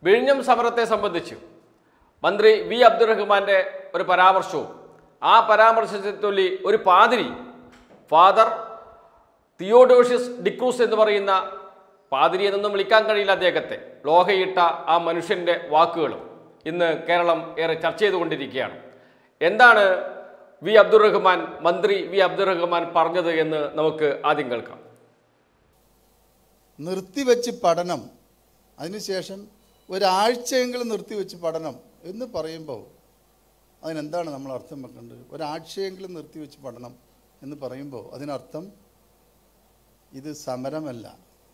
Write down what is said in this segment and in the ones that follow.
വിഴിഞ്ഞം സമരത്തെ സംബന്ധിച്ച് മന്ത്രി വി അബ്ദുറഹ്മാന്റെ ഒരു പരാമർശവും ആ പരാമർശത്തെ ചൊല്ലി ഒരു പാതിരി ഫാദർ തിയോഡോഷ്യസ് ഡിക്രൂസ് എന്ന് പറയുന്ന പാതിരി എന്നൊന്നും വിളിക്കാൻ കഴിയില്ല അദ്ദേഹത്തെ ലോഹയിട്ട ആ മനുഷ്യൻ്റെ വാക്കുകളും ഇന്ന് കേരളം ഏറെ ചർച്ച ചെയ്തുകൊണ്ടിരിക്കുകയാണ് എന്താണ് വി അബ്ദുറഹ്മാൻ മന്ത്രി വി അബ്ദുറഹ്മാൻ പറഞ്ഞത് എന്ന് നമുക്ക് ആദ്യം കേൾക്കാം നിർത്തിവെച്ച് പഠനം അതിനുശേഷം ഒരാഴ്ചയെങ്കിലും നിർത്തിവെച്ച് പഠനം എന്ന് പറയുമ്പോൾ അതിനെന്താണ് നമ്മൾ അർത്ഥം വെക്കേണ്ടത് ഒരാഴ്ചയെങ്കിലും നിർത്തിവെച്ച് പഠനം എന്ന് പറയുമ്പോൾ അതിനർത്ഥം ഇത് സമരമല്ല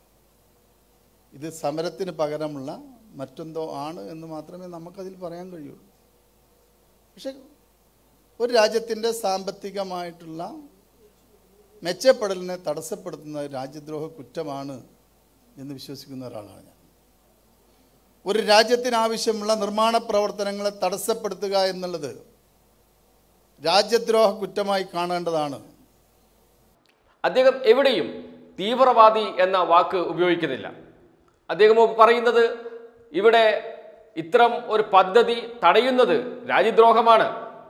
ഇത് സമരത്തിന് പകരമുള്ള മറ്റെന്തോ ആണ് എന്ന് മാത്രമേ നമുക്കതിൽ പറയാൻ കഴിയുള്ളൂ പക്ഷെ ഒരു രാജ്യത്തിൻ്റെ സാമ്പത്തികമായിട്ടുള്ള മെച്ചപ്പെടലിനെ തടസ്സപ്പെടുത്തുന്ന രാജ്യദ്രോഹ കുറ്റമാണ് എന്ന് വിശ്വസിക്കുന്ന ഒരാളാണ് ഞാൻ ഒരു രാജ്യത്തിന് ആവശ്യമുള്ള നിർമ്മാണ പ്രവർത്തനങ്ങളെ തടസ്സപ്പെടുത്തുക എന്നുള്ളത് രാജ്യദ്രോഹ കുറ്റമായി കാണേണ്ടതാണ് അദ്ദേഹം എവിടെയും തീവ്രവാദി എന്ന വാക്ക് ഉപയോഗിക്കുന്നില്ല അദ്ദേഹം പറയുന്നത് ഇവിടെ ഇത്തരം ഒരു പദ്ധതി തടയുന്നത് രാജ്യദ്രോഹമാണ്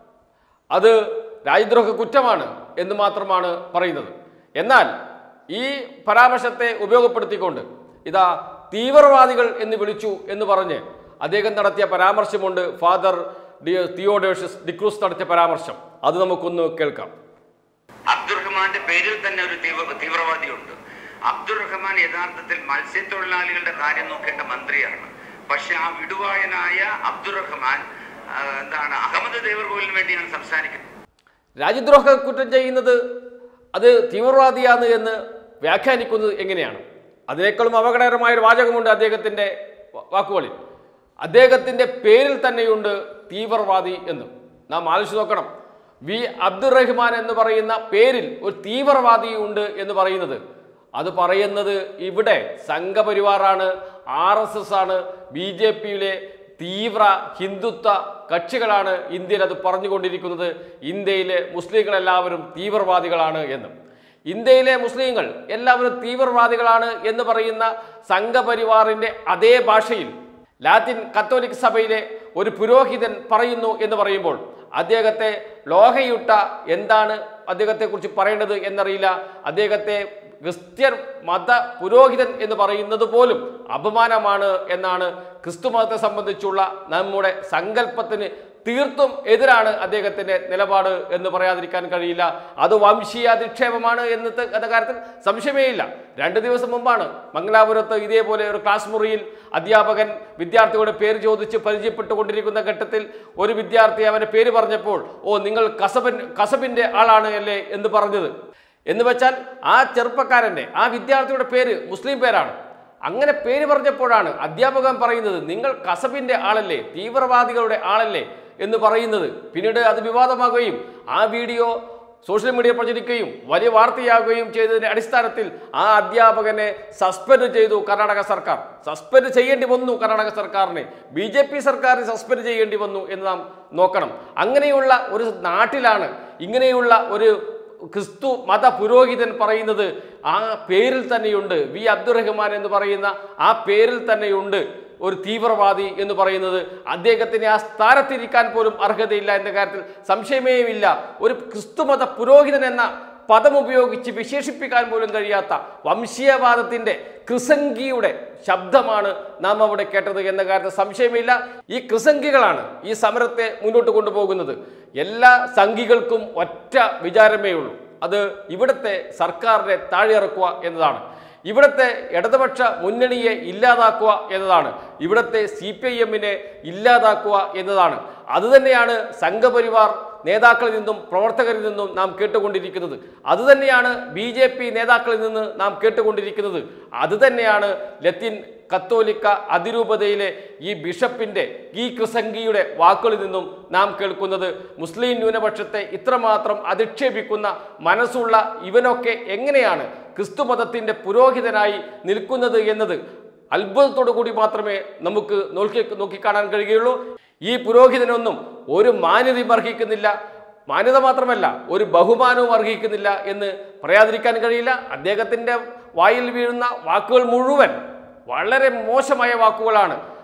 അത് രാജ്യദ്രോഹ കുറ്റമാണ് എന്ന് മാത്രമാണ് പറയുന്നത് എന്നാൽ ഈ പരാമർശത്തെ ഉപയോഗപ്പെടുത്തിക്കൊണ്ട് ഇതാ തീവ്രവാദികൾ എന്ന് വിളിച്ചു എന്ന് പറഞ്ഞ് അദ്ദേഹം നടത്തിയ പരാമർശമുണ്ട് ഫാദർ ഡി- തിയോഡോഷ്യസ് ഡിക്രൂസ് നടത്തിയ പരാമർശം അത് നമുക്കൊന്ന് കേൾക്കാം അബ്ദുറഹ്മാന്റെ പേരിൽ തന്നെ ഒരു തീവ്ര തീവ്രവാദിയുണ്ട് അബ്ദുറഹ്മാൻ യഥാർത്ഥത്തിൽ മത്സ്യത്തൊഴിലാളികളുടെ കാര്യം നോക്കേണ്ട മന്ത്രിയാണ് പക്ഷെ ആ വിടുവായനായ അബ്ദുറഹ്മാൻ ആ, എന്താണ് അഹമ്മദ് ദേവർകോവിലിന് വേണ്ടിയാണ് സംസാരിക്കുന്നത് രാജ്യദ്രോഹ കുറ്റം ചെയ്യുന്നത് അത് തീവ്രവാദിയാണ് എന്ന് വ്യാഖ്യാനിക്കുന്നത് എങ്ങനെയാണ് അതിനേക്കാളും അപകടകരമായ ഒരു വാചകമുണ്ട് അദ്ദേഹത്തിൻ്റെ വ- വാക്കുകളിൽ അദ്ദേഹത്തിൻ്റെ പേരിൽ തന്നെയുണ്ട് തീവ്രവാദി എന്ന് നാം ആലോചിച്ച് നോക്കണം വി അബ്ദുറഹ്മാൻ എന്ന് പറയുന്ന പേരിൽ ഒരു തീവ്രവാദി ഉണ്ട് എന്ന് പറയുന്നത് അത് പറയുന്നത് ഇവിടെ സംഘപരിവാറാണ് ആർ എസ് എസ് ആണ് ബി ജെ പിയിലെ തീവ്ര ഹിന്ദുത്വ കക്ഷികളാണ് ഇന്ത്യയിൽ അത് പറഞ്ഞുകൊണ്ടിരിക്കുന്നത് ഇന്ത്യയിലെ മുസ്ലിങ്ങളെല്ലാവരും തീവ്രവാദികളാണ് എന്ന് ഇന്ത്യയിലെ മുസ്ലിങ്ങൾ എല്ലാവരും തീവ്രവാദികളാണ് എന്ന് പറയുന്ന സംഘപരിവാറിൻ്റെ അതേ ഭാഷയിൽ ലാറ്റിൻ കത്തോലിക് സഭയിലെ ഒരു പുരോഹിതൻ പറയുന്നു എന്ന് പറയുമ്പോൾ അദ്ദേഹത്തെ ലോഹയുട്ട എന്താണ് അദ്ദേഹത്തെക്കുറിച്ച് പറയേണ്ടത് എന്നറിയില്ല അദ്ദേഹത്തെ ക്രിസ്ത്യൻ മത പുരോഹിതൻ എന്ന് പറയുന്നത് പോലും അപമാനമാണ് എന്നാണ് ക്രിസ്തു മതത്തെ സംബന്ധിച്ചുള്ള നമ്മുടെ സങ്കല്പത്തിന് തീർത്തും എതിരാണ് അദ്ദേഹത്തിന്റെ നിലപാട് എന്ന് പറയാതിരിക്കാൻ കഴിയില്ല അത് വംശീയ അധിക്ഷേപമാണ് എന്നത്തെ എന്ന കാര്യത്തിൽ സംശയമേ ഇല്ല രണ്ട് ദിവസം മുമ്പാണ് മംഗലാപുരത്ത് ഇതേപോലെ ഒരു ക്ലാസ് മുറിയിൽ അധ്യാപകൻ വിദ്യാർത്ഥിയുടെ പേര് ചോദിച്ച് പരിചയപ്പെട്ടുകൊണ്ടിരിക്കുന്ന ഘട്ടത്തിൽ ഒരു വിദ്യാർത്ഥി അവന്റെ പേര് പറഞ്ഞപ്പോൾ ഓ നിങ്ങൾ കസബൻ കസബിന്റെ ആളാണ് അല്ലേ എന്ന് പറഞ്ഞത് എന്ന് വെച്ചാൽ ആ ചെറുപ്പക്കാരൻ്റെ ആ വിദ്യാർത്ഥിയുടെ പേര് മുസ്ലിം പേരാണ് അങ്ങനെ പേര് പറഞ്ഞപ്പോഴാണ് അധ്യാപകൻ പറയുന്നത് നിങ്ങൾ കസബിൻ്റെ ആളല്ലേ തീവ്രവാദികളുടെ ആളല്ലേ എന്ന് പറയുന്നത് പിന്നീട് അത് വിവാദമാകുകയും ആ വീഡിയോ സോഷ്യൽ മീഡിയ പ്രചരിക്കുകയും വലിയ വാർത്തയാകുകയും ചെയ്തതിന്റെ അടിസ്ഥാനത്തിൽ ആ അധ്യാപകനെ സസ്പെൻഡ് ചെയ്തു കർണാടക സർക്കാർ സസ്പെൻഡ് ചെയ്യേണ്ടി വന്നു കർണാടക സർക്കാരിനെ ബി ജെ പി സർക്കാരിനെ സസ്പെൻഡ് ചെയ്യേണ്ടി വന്നു എന്ന് നാം നോക്കണം അങ്ങനെയുള്ള ഒരു നാട്ടിലാണ് ഇങ്ങനെയുള്ള ഒരു ക്രിസ്തു മത പുരോഹിതൻ പറയുന്നത് ആ പേരിൽ തന്നെയുണ്ട് വി അബ്ദുറഹ്മാൻ എന്ന് പറയുന്ന ആ പേരിൽ തന്നെയുണ്ട് ഒരു തീവ്രവാദി എന്ന് പറയുന്നത് അദ്ദേഹത്തിന് ആ സ്ഥാനത്തിരിക്കാൻ പോലും അർഹതയില്ല എന്ന കാര്യത്തിൽ സംശയമേയില്ല ഒരു ക്രിസ്തുമത പുരോഹിതൻ എന്ന പദം ഉപയോഗിച്ച് വിശേഷിപ്പിക്കാൻ പോലും കഴിയാത്ത വംശീയവാദത്തിന്റെ ക്രിസംഗിയുടെ ശബ്ദമാണ് നാം അവിടെ കേട്ടത് എന്ന കാര്യത്തിൽ സംശയമില്ല ഈ ക്രിസംഗികളാണ് ഈ സമരത്തെ മുന്നോട്ട് കൊണ്ടുപോകുന്നത് എല്ലാ സംഘികൾക്കും ഒറ്റ വിചാരമേ ഉള്ളൂ അത് ഇവിടുത്തെ സർക്കാരിനെ താഴെയിറക്കുക എന്നതാണ് ഇവിടുത്തെ ഇടതുപക്ഷ മുന്നണിയെ ഇല്ലാതാക്കുക എന്നതാണ് ഇവിടുത്തെ സി പി ഐ എമ്മിനെ ഇല്ലാതാക്കുക എന്നതാണ് അതുതന്നെയാണ് സംഘപരിവാർ നേതാക്കളിൽ നിന്നും പ്രവർത്തകരിൽ നിന്നും നാം കേട്ടുകൊണ്ടിരിക്കുന്നത് അതുതന്നെയാണ് ബി ജെ പി നേതാക്കളിൽ നിന്ന് നാം കേട്ടുകൊണ്ടിരിക്കുന്നത് അതുതന്നെയാണ് ലത്തീൻ കത്തോലിക്ക അതിരൂപതയിലെ ഈ ബിഷപ്പിന്റെ ഈ ക്രിസംഗിയുടെ വാക്കുകളിൽ നിന്നും നാം കേൾക്കുന്നത് മുസ്ലിം ന്യൂനപക്ഷത്തെ ഇത്രമാത്രം അധിക്ഷേപിക്കുന്ന മനസ്സുള്ള ഇവനൊക്കെ എങ്ങനെയാണ് ക്രിസ്തു മതത്തിന്റെ പുരോഹിതനായി നിൽക്കുന്നത് എന്നത് അത്ഭുതത്തോടു കൂടി മാത്രമേ നമുക്ക് നോക്കി നോക്കിക്കാണാൻ കഴിയുകയുള്ളൂ ഈ പുരോഹിതനൊന്നും ഒരു മാന്യതയും അർഹിക്കുന്നില്ല മാന്യത മാത്രമല്ല ഒരു ബഹുമാനവും അർഹിക്കുന്നില്ല എന്ന് പറയാതിരിക്കാൻ കഴിയില്ല അദ്ദേഹത്തിൻ്റെ വായിൽ വീഴുന്ന വാക്കുകൾ മുഴുവൻ വളരെ മോശമായ വാക്കുകളാണ്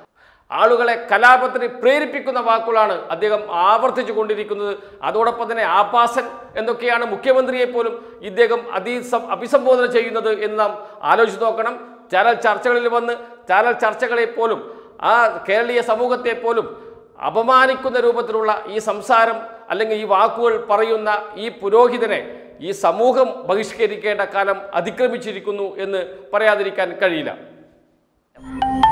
ആളുകളെ കലാപത്തിന് പ്രേരിപ്പിക്കുന്ന വാക്കുകളാണ് അദ്ദേഹം ആവർത്തിച്ചു കൊണ്ടിരിക്കുന്നത് അതോടൊപ്പം തന്നെ ആപാസൻ എന്നൊക്കെയാണ് മുഖ്യമന്ത്രിയെ പോലും ഇദ്ദേഹം അതിസം അഭിസംബോധന ചെയ്യുന്നത് എന്ന് നാം ആലോചിച്ച് നോക്കണം ചാനൽ ചർച്ചകളിൽ വന്ന് ചാനൽ ചർച്ചകളെ പോലും ആ കേരളീയ സമൂഹത്തെ പോലും അപമാനിക്കുന്ന രൂപത്തിലുള്ള ഈ സംസാരം അല്ലെങ്കിൽ ഈ വാക്കുകൾ പറയുന്ന ഈ പുരോഹിതനെ ഈ സമൂഹം ബഹിഷ്കരിക്കേണ്ട കാലം അതിക്രമിച്ചിരിക്കുന്നു എന്ന് പറയാതിരിക്കാൻ കഴിയില്ല